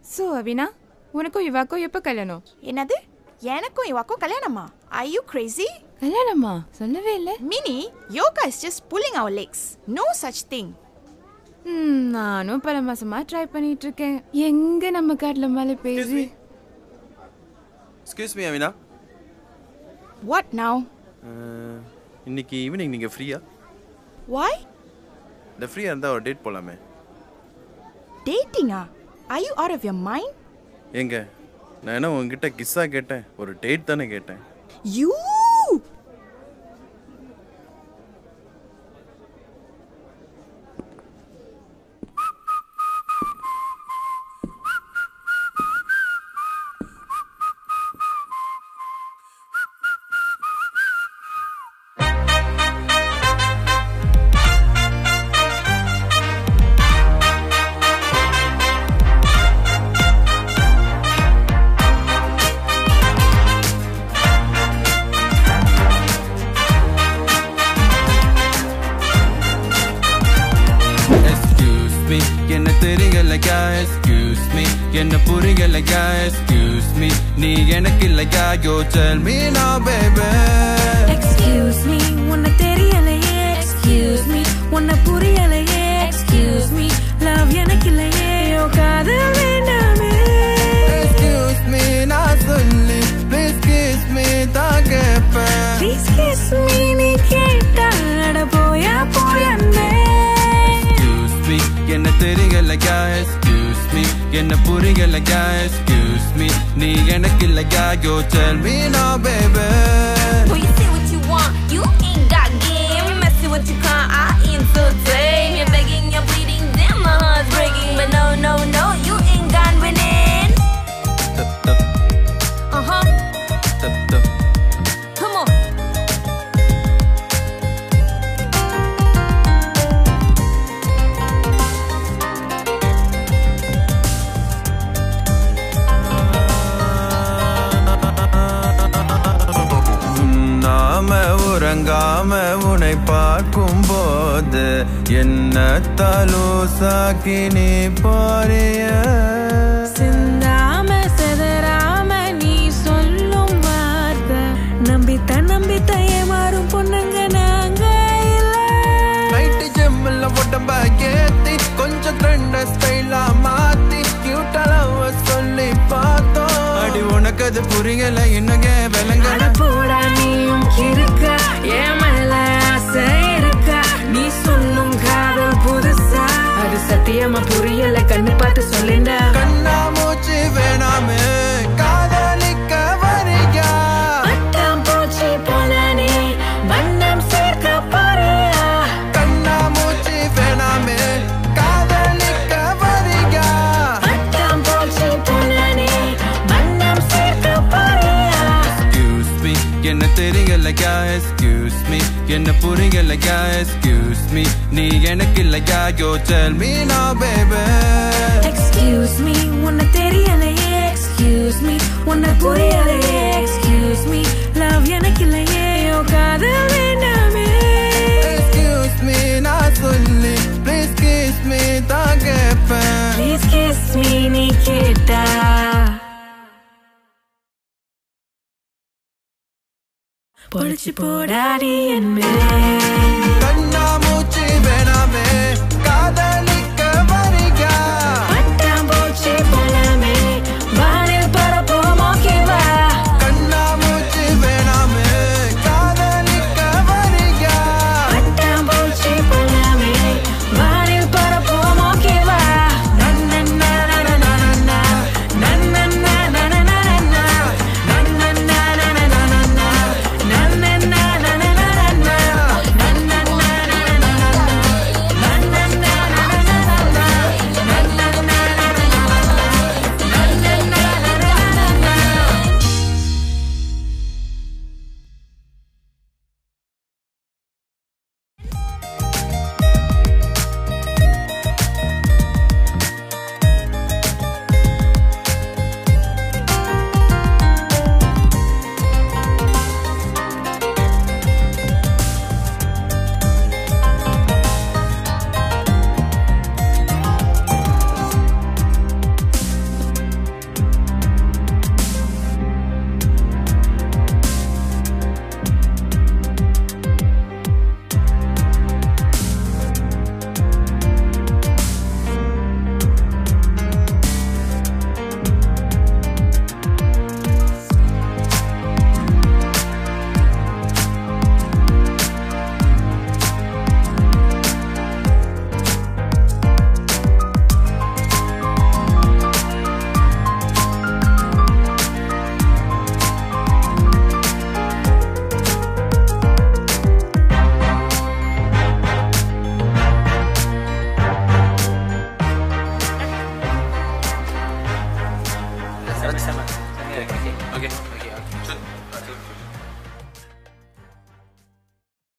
So Avina உனக்கும் இவாக்கும் எப்போ கல்யாணம் என்னது எனக்கும் இவாக்கும் கல்யாணமா ஐ யூ கிரேசி கல்யாணமா சொல்லவே இல்லை Mini yoga is just pulling அவர் legs no such thing hmm, நானும் பல மாசமா ட்ரை பண்ணிட்டு இருக்கேன் எங்க நம்ம காட்டுல மழை பெய்யுது excuse me Avina what now அஹ், இன்னைக்கு ஈவினிங் நீங்கள் ஃப்ரீயா வாய் இந்த ஃப்ரீயாக இருந்தால் ஒரு டேட் போகலாமே டேட்டிங்கா I you are of your mind எங்க நான் என்ன உங்ககிட்ட கிஸ்ஸாக கேட்டேன் ஒரு டேட் தானே கேட்டேன் யூ Excuse me, என்ன தெரியலையா Excuse me, என்ன புரியலையா Excuse me, நீ எனக்கு இல்லையா Yo tell me now baby excuse me உன்னை தெரியலையே எக்ஸ்கியூஸ் மீ உன்னை புரியலையே எக்ஸ்கியூஸ் மீ லவ் எனக்கு இல்லையே யோ காதல் வேண்டாமே Excuse me, நான் சொல்லி Please kiss me, தான் கேட்பேன் ப்ளீஸ் கிஸ் மீ நீ கேட்டா அட போயா போயன்னே Excuse me, என்ன தெரியலையா Excuse me, என்ன புரியலையா Excuse me, நீ எனக்கு இல்லையா Yo tell me now baby Boy, you say what you want, you ain't got game. Messing what you can't, I entertain. You're begging, you're pleading, then my heart's breaking. But no, no, no, you ain't gone winning. Tup, tup, Uh huh, tup, tup. come on. உண்ணாம உறங்காம உன்னை பார்க்கும் போது என்ன தலூசாக்கி நீ போறிய சிந்தாம செதறாம நீ சொல்லும் வார்த்தை நம்பித்த நம்பித்த ஏமாறும் பொண்ணுங்க நாங்க இல்ல நைட்டு ஜிம்மில் உடம்ப ஏத்தி கொஞ்சம் ட்ரெண்ட ஸ்டைலா மாத்தி கியூட்டலவ சொல்லி பார்த்தோம் அடி உனக்கு அது புரியல இன்னுங்க விளங்கல அட போடா நீயும் இருக்க என் மேல ஆசை இருக்க நீ சொல்லும் காதல் புதுசா அது சத்தியமா புரியல கண்ணு பார்த்து சொல்லேண்டா கண்ணா மூச்சு வேணாமே காதலிக்க வரியா பட்டாம் பூச்சி போல நீ வண்ணம் சேர்க்க போறியா கண்ணா மூச்சு வேணாமே காதலிக்க வரியா பட்டாம் பூச்சி போல நீ வண்ணம் சேர்க்க போறியா எக்ஸ்கியூஸ் மீ என்ன தெரியலையா எக்ஸ்கியூஸ் மீ என்ன புரியலையா எக்ஸ்கியூஸ் மீ நீ எனக்கு இல்லையா yo tell me now baby excuse me உன்னை தெரியலையே எக்ஸ்கியூஸ் மீ உன்னை புரியலையே எக்ஸ்கியூஸ் மீ லவ் எனக்கு இல்லையே யோ காதல் வேண்டாமே எக்ஸ்கியூஸ் மீ நான் சொல்லி ப்ளீஸ் கிஸ் மீ தான் கேட்பேன் ப்ளீஸ் கிஸ் மீ நீ கேட்டா பொழிச்சு போடாடி என் மேலே